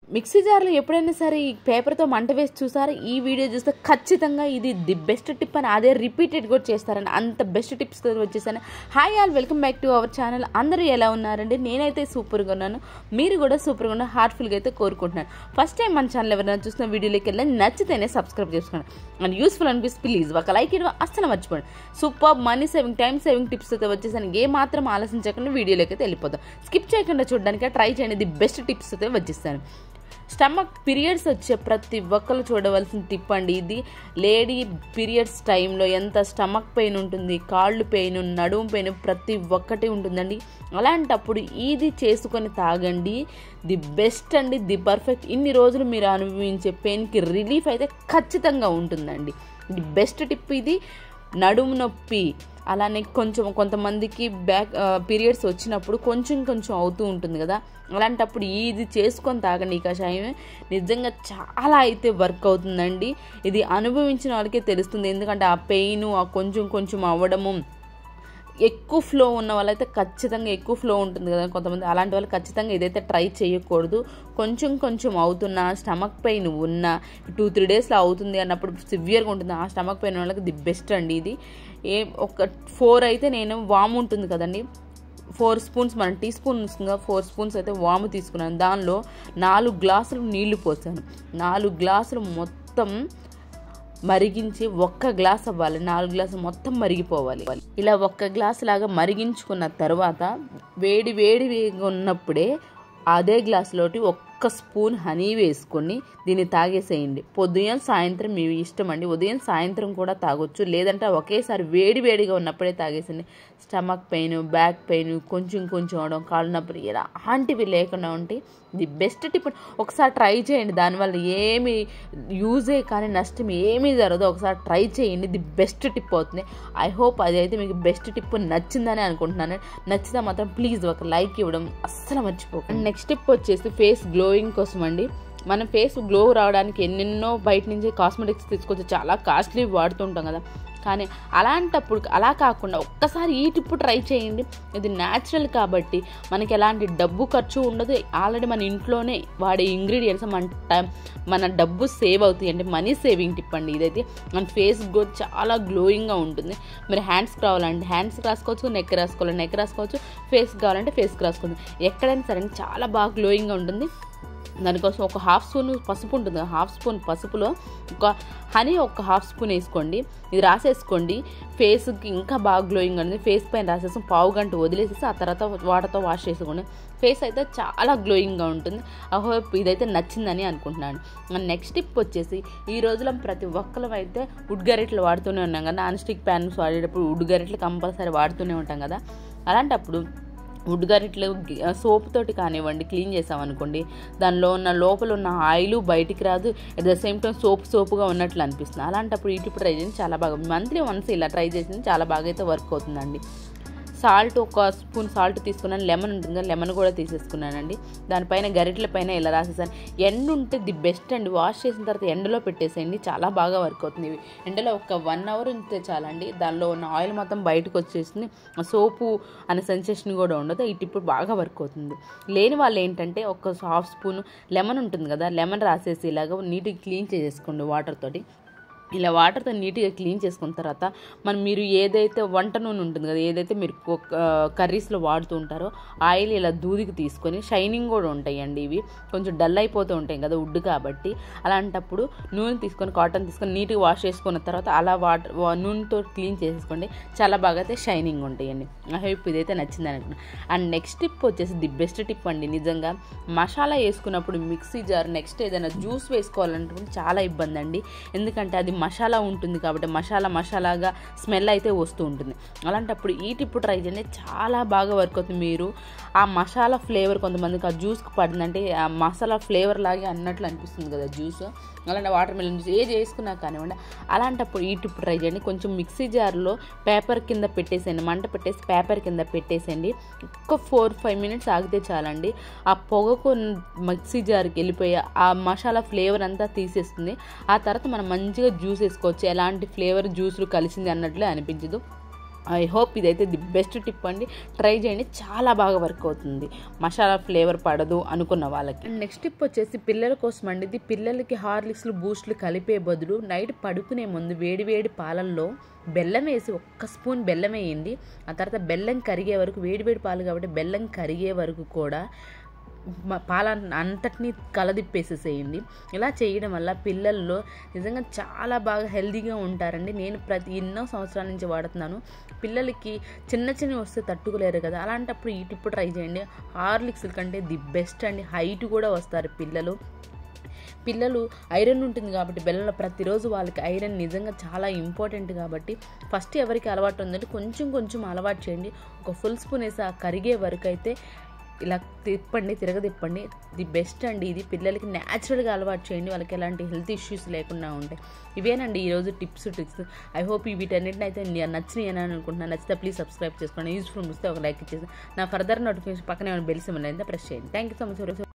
mixie జార్లో ఎప్పుడైనా సరే ఈ పేపర్తో మంట వేసి చూసారు ఈ వీడియో చూస్తే ఖచ్చితంగా ఇది ది బెస్ట్ టిప్ అని అదే రిపీటెడ్ కూడా చేస్తారని అంత బెస్ట్ టిప్స్ వచ్చేసాను hi all welcome back to our channel అందరూ ఎలా ఉన్నారండి నేనైతే సూపర్గా ఉన్నాను మీరు కూడా సూపర్గా ఉన్న హార్ట్ఫుల్గా అయితే కోరుకుంటున్నాను ఫస్ట్ టైం మన ఛానల్ ఎవరైనా చూసిన వీడియోలోకి వెళ్ళి నచ్చితేనే సబ్స్క్రైబ్ చేసుకోండి అండ్ యూస్ఫుల్ అనిపిస్తే ప్లీజ్ ఒక లైక్ ఇవ్వడం అస్సలు మర్చిపోండి super money saving time saving tips అయితే వచ్చేసాను ఏ మాత్రం ఆలోచించకుండా వీడియోలోకి అయితే వెళ్ళిపోతాం స్కిప్ చేయకుండా చూడడానికి ట్రై చేయండి ది బెస్ట్ టిప్స్ అయితే వచ్చేస్తాను స్టమక్ పీరియడ్స్ వచ్చే ప్రతి ఒక్కరు చూడవలసిన టిప్ అండి ఇది లేడీ పీరియడ్స్ టైంలో ఎంత స్టమక్ పెయిన్ ఉంటుంది కాళ్ళు పెయిన్ నడుము పెయిన్ ప్రతి ఒక్కటి ఉంటుందండి అలాంటప్పుడు ఇది చేసుకొని తాగండి ది బెస్ట్ అండి ది పర్ఫెక్ట్ ఇన్ని రోజులు మీరు అనుభవించే పెయిన్కి రిలీఫ్ అయితే ఖచ్చితంగా ఉంటుందండి ది బెస్ట్ టిప్ ఇది నడుము నొప్పి అలానే కొంచెం కొంతమందికి బ్యాక్ పీరియడ్స్ వచ్చినప్పుడు కొంచెం కొంచెం అవుతూ ఉంటుంది కదా అలాంటప్పుడు ఇది చేసుకొని తాగండి ఈ కషాయం నిజంగా చాలా అయితే వర్క్ అవుతుందండి ఇది అనుభవించిన వాళ్ళకే తెలుస్తుంది ఎందుకంటే ఆ పెయిన్ ఆ కొంచెం కొంచెం అవ్వడము ఎక్కువ ఫ్లో ఉన్న వాళ్ళైతే ఖచ్చితంగా ఎక్కువ ఫ్లో ఉంటుంది కదా కొంతమంది అలాంటి వాళ్ళు ఖచ్చితంగా ఇదైతే ట్రై చేయకూడదు కొంచెం కొంచెం అవుతున్నా స్టమక్ పెయిన్ ఉన్నా టూ త్రీ డేస్లో అవుతుంది అన్నప్పుడు సివియర్గా ఉంటుంది ఆ స్టమక్ పెయిన్ వాళ్ళకి ది బెస్ట్ అండి ఇది ఏ ఒక ఫోర్ అయితే నేను వామ్ ఉంటుంది కదండి ఫోర్ స్పూన్స్ మన టీ స్పూన్ వస్తుందిగా ఫోర్ స్పూన్స్ అయితే వాము తీసుకున్నాను దానిలో నాలుగు గ్లాసులు నీళ్లు పోసాను నాలుగు గ్లాసులు మొత్తం మరిగించి ఒక్క గ్లాస్ అవ్వాలి నాలుగు గ్లాసులు మొత్తం మరిగిపోవాలి ఇలా ఒక్క గ్లాస్ లాగా మరిగించుకున్న తర్వాత వేడి వేడి ఉన్నప్పుడే అదే గ్లాసులోటి ఒక్క స్పూన్ హనీ వేసుకొని దీన్ని తాగేసేయండి పొద్దున సాయంత్రం మీ ఇష్టం అండి ఉదయం సాయంత్రం కూడా తాగొచ్చు లేదంటే ఒకేసారి వేడి వేడిగా ఉన్నప్పుడే తాగేసేయండి స్టమక్ పెయిన్ బ్యాక్ పెయిన్ కొంచెం కొంచెం అవడం కాళ్ళు నొప్పి ఎలాంటివి లేకుండా ఉంటే ది బెస్ట్ టిప్ ఒకసారి ట్రై చేయండి దానివల్ల ఏమి యూజే కానీ నష్టం ఏమీ జరగదు ఒకసారి ట్రై చేయండి ది బెస్ట్ టిప్ అవుతుంది ఐ హోప్ అదైతే మీకు బెస్ట్ టిప్ నచ్చిందని అనుకుంటున్నాను నచ్చితే మాత్రం ప్లీజ్ ఒక లైక్ ఇవ్వడం అస్సలు మర్చిపోకండి నెక్స్ట్ టిప్ వచ్చేసి ఫేస్ గ్లోయింగ్ కోసం అండి మన ఫేస్ గ్లో రావడానికి ఎన్నెన్నో బయట నుంచి కాస్మెటిక్స్ తీసుకొచ్చి చాలా కాస్ట్లీ వాడుతుంటాం కదా కానీ అలాంటప్పుడు అలా కాకుండా ఒక్కసారి ఈ టిప్పు ట్రై చేయండి ఇది న్యాచురల్ కాబట్టి మనకి ఎలాంటి డబ్బు ఖర్చు ఉండదు ఆల్రెడీ మన ఇంట్లోనే వాడే ఇంగ్రీడియంట్స్ మన టైం మన డబ్బు సేవ్ అవుతాయి అంటే మనీ సేవింగ్ టిప్ అండి ఇదైతే మన ఫేస్ గ్లో చాలా గ్లోయింగ్గా ఉంటుంది మీరు హ్యాండ్స్కి రావాలంటే హ్యాండ్స్కి రాసుకోవచ్చు నెక్ రాసుకోవాలి నెక్ రాసుకోవచ్చు ఫేస్ కావాలంటే ఫేస్కి రాసుకోవచ్చు ఎక్కడైనా సరే చాలా బాగా గ్లోయింగ్గా ఉంటుంది దానికోసం ఒక హాఫ్ స్పూన్ పసుపు ఉంటుంది హాఫ్ స్పూన్ పసుపులో ఒక హనీ ఒక హాఫ్ స్పూన్ వేసుకోండి ఇది రాసేసుకోండి ఫేస్కి ఇంకా బాగా గ్లోయింగ్ ఉంటుంది ఫేస్ పైన రాసేసి పావు గంట వదిలేసేసి ఆ తర్వాత వాటర్తో వాష్ చేసుకోండి ఫేస్ అయితే చాలా గ్లోయింగ్గా ఉంటుంది అహో ఇదైతే నచ్చిందని అనుకుంటున్నాను నెక్స్ట్ టిప్ వచ్చేసి ఈ రోజులో ప్రతి ఒక్కరు అయితే వుడ్ గరెట్లు వాడుతూనే ఉన్నాం కదా నాన్ స్టిక్ ప్యాన్స్ వాడేటప్పుడు వుడ్ గరెట్లు కంపల్సరీ వాడుతూనే ఉంటాం కదా అలాంటప్పుడు వుడ్ గరిట్లు సోప్ తోటి కానివ్వండి క్లీన్ చేసామనుకోండి దానిలో ఉన్న లోపల ఉన్న ఆయిల్ బయటికి రాదు at the same time soap సోపుగా ఉన్నట్లు అనిపిస్తుంది అలాంటప్పుడు ఈ టిప్ ట్రై చేసి చాలా బాగా మంత్లీ వన్స్ ఇలా ట్రై చేసింది చాలా బాగా అయితే వర్క్ అవుతుందండి సాల్ట్ ఒక స్పూన్ సాల్ట్ తీసుకున్నాను లెమన్ ఉంటుంది కదా లెమన్ కూడా తీసేసుకున్నానండి దానిపైన గరిటెల పైన ఇలా రాసేసాను ఎండ ఉంటే ది బెస్ట్ అండి వాష్ చేసిన తర్వాత ఎండలో పెట్టేసేయండి చాలా బాగా వర్క్ అవుతుంది ఇవి ఎండలో ఒక వన్ అవర్ ఉంటే చాలండి దానిలో ఉన్న ఆయిల్ మొత్తం బయటకు వచ్చేసింది సోపు అనే సెన్సేషన్ కూడా ఉండదు ఈ టిప్ బాగా వర్క్ అవుతుంది లేని వాళ్ళు ఏంటంటే ఒక హాఫ్ స్పూన్ లెమన్ ఉంటుంది కదా లెమన్ రాసేసి ఇలాగ నీట్గా క్లీన్ చేసేసుకోండి వాటర్ తోటి ఇలా వాటర్తో నీట్గా క్లీన్ చేసుకున్న తర్వాత మనం మీరు ఏదైతే వంట నూనె ఉంటుంది కదా ఏదైతే మీరు కర్రీస్లో వాడుతూ ఉంటారో ఆయిల్ ఇలా దూదికి తీసుకొని షైనింగ్ కూడా ఉంటాయండి ఇవి కొంచెం డల్ అయిపోతూ ఉంటాయి కదా వుడ్ కాబట్టి అలాంటప్పుడు నూనె తీసుకొని కాటన్ తీసుకొని నీట్గా వాష్ చేసుకున్న తర్వాత అలా వాటర్ నూనెతో క్లీన్ చేసేసుకోండి చాలా బాగా అయితే షైనింగ్ ఉంటాయండి ఐ హోప్ ఇదైతే నచ్చింది అనుకున్నాను అండ్ నెక్స్ట్ టిప్ వచ్చేసి ది బెస్ట్ టిప్ అండి నిజంగా మసాలా వేసుకున్నప్పుడు మిక్సీ జార్ నెక్స్ట్ ఏదైనా జ్యూస్ వేసుకోవాలంటే చాలా ఇబ్బంది అండి ఎందుకంటే అది మసాలా ఉంటుంది కాబట్టి మసాలా మసాలాగా స్మెల్ అయితే వస్తూ ఉంటుంది అలాంటప్పుడు ఈ టిప్ ట్రై చేయండి చాలా బాగా వర్క్ అవుతుంది మీరు ఆ మసాలా ఫ్లేవర్ కొంతమందికి ఆ జ్యూస్కి పడిందంటే ఆ మసాలా ఫ్లేవర్ లాగే అన్నట్లు అనిపిస్తుంది కదా జ్యూస్ అలాంటి వాటర్ మిలన్ జ్యూస్ ఏది వేసుకున్నా కానివ్వండి అలాంటప్పుడు ఈ టిప్ ట్రై చేయండి కొంచెం మిక్సీ జార్లో పేపర్ కింద పెట్టేసేయండి మంట పెట్టేసి పేపర్ కింద పెట్టేసేయండి ఒక్క ఫోర్ ఫైవ్ మినిట్స్ ఆగితే చాలండి ఆ పొగకు మిక్సీ జార్కి వెళ్ళిపోయి ఆ మసాలా ఫ్లేవర్ అంతా తీసేస్తుంది ఆ తర్వాత మనం మంచిగా జ్యూస్ వేసుకోవచ్చు ఎలాంటి ఫ్లేవర్ జ్యూస్లు కలిసింది అన్నట్లే అనిపించదు ఐ హోప్ ఇదైతే ది బెస్ట్ టిప్ అండి ట్రై చేయండి చాలా బాగా వర్క్ అవుతుంది మసాలా ఫ్లేవర్ పడదు అనుకున్న వాళ్ళకి అండ్ నెక్స్ట్ టిప్ వచ్చేసి పిల్లల కోసం అండి ఇది పిల్లలకి హార్లిక్స్లు బూస్ట్లు కలిపే బదులు నైట్ పడుకునే ముందు వేడి వేడి పాలల్లో బెల్లం వేసి ఒక్క స్పూన్ బెల్లం వేయండి ఆ తర్వాత బెల్లం కరిగే వరకు వేడి వేడి పాలు కాబట్టి బెల్లం కరిగే వరకు కూడా మ- పాల అంతటినీ కలదిప్పేసేసేయండి ఇలా చేయడం వల్ల పిల్లల్లో నిజంగా చాలా బాగా హెల్తీగా ఉంటారండి నేను ప్రతి ఎన్నో సంవత్సరాల నుంచి వాడుతున్నాను పిల్లలకి చిన్న చిన్నవి వస్తే తట్టుకోలేరు కదా అలాంటప్పుడు ఈ టిప్ ట్రై చేయండి హార్లిక్స్ కంటే ది బెస్ట్ అండి హైట్ కూడా వస్తారు పిల్లలు పిల్లలు ఐరన్ ఉంటుంది కాబట్టి బెల్లంలో ప్రతిరోజు వాళ్ళకి ఐరన్ నిజంగా చాలా ఇంపార్టెంట్ కాబట్టి ఫస్ట్ ఎవరికి అలవాటు ఉందంటే కొంచెం కొంచెం అలవాటు చేయండి ఒక ఫుల్ స్పూన్ వేసి ఆ కరిగే వరకు అయితే ఇలా తిప్పండి తిరగదిప్పండి ది బెస్ట్ అండి ఇది పిల్లలకి న్యాచురల్గా అలవాటు చేయండి వాళ్ళకి ఎలాంటి హెల్త్ ఇష్యూస్ లేకుండా ఉంటాయి ఇవేనండి ఈరోజు టిప్స్ ట్రిక్స్ ఐ హోప్ ఈ వీటన్నిటిని అయితే నచ్చినాయి అని అనుకుంటున్నాను నచ్చితే ప్లీజ్ సబ్స్క్రైబ్ చేసుకోండి యూస్ఫుల్ వస్తే ఒక లైక్ ఇచ్చేసి నా ఫర్దర్ నోటిఫికేషన్ పక్కనే ఉన్న బెల్ సిమ్మల్ అయితే ప్రెస్ చేయండి థ్యాంక్ యూ సో మచ్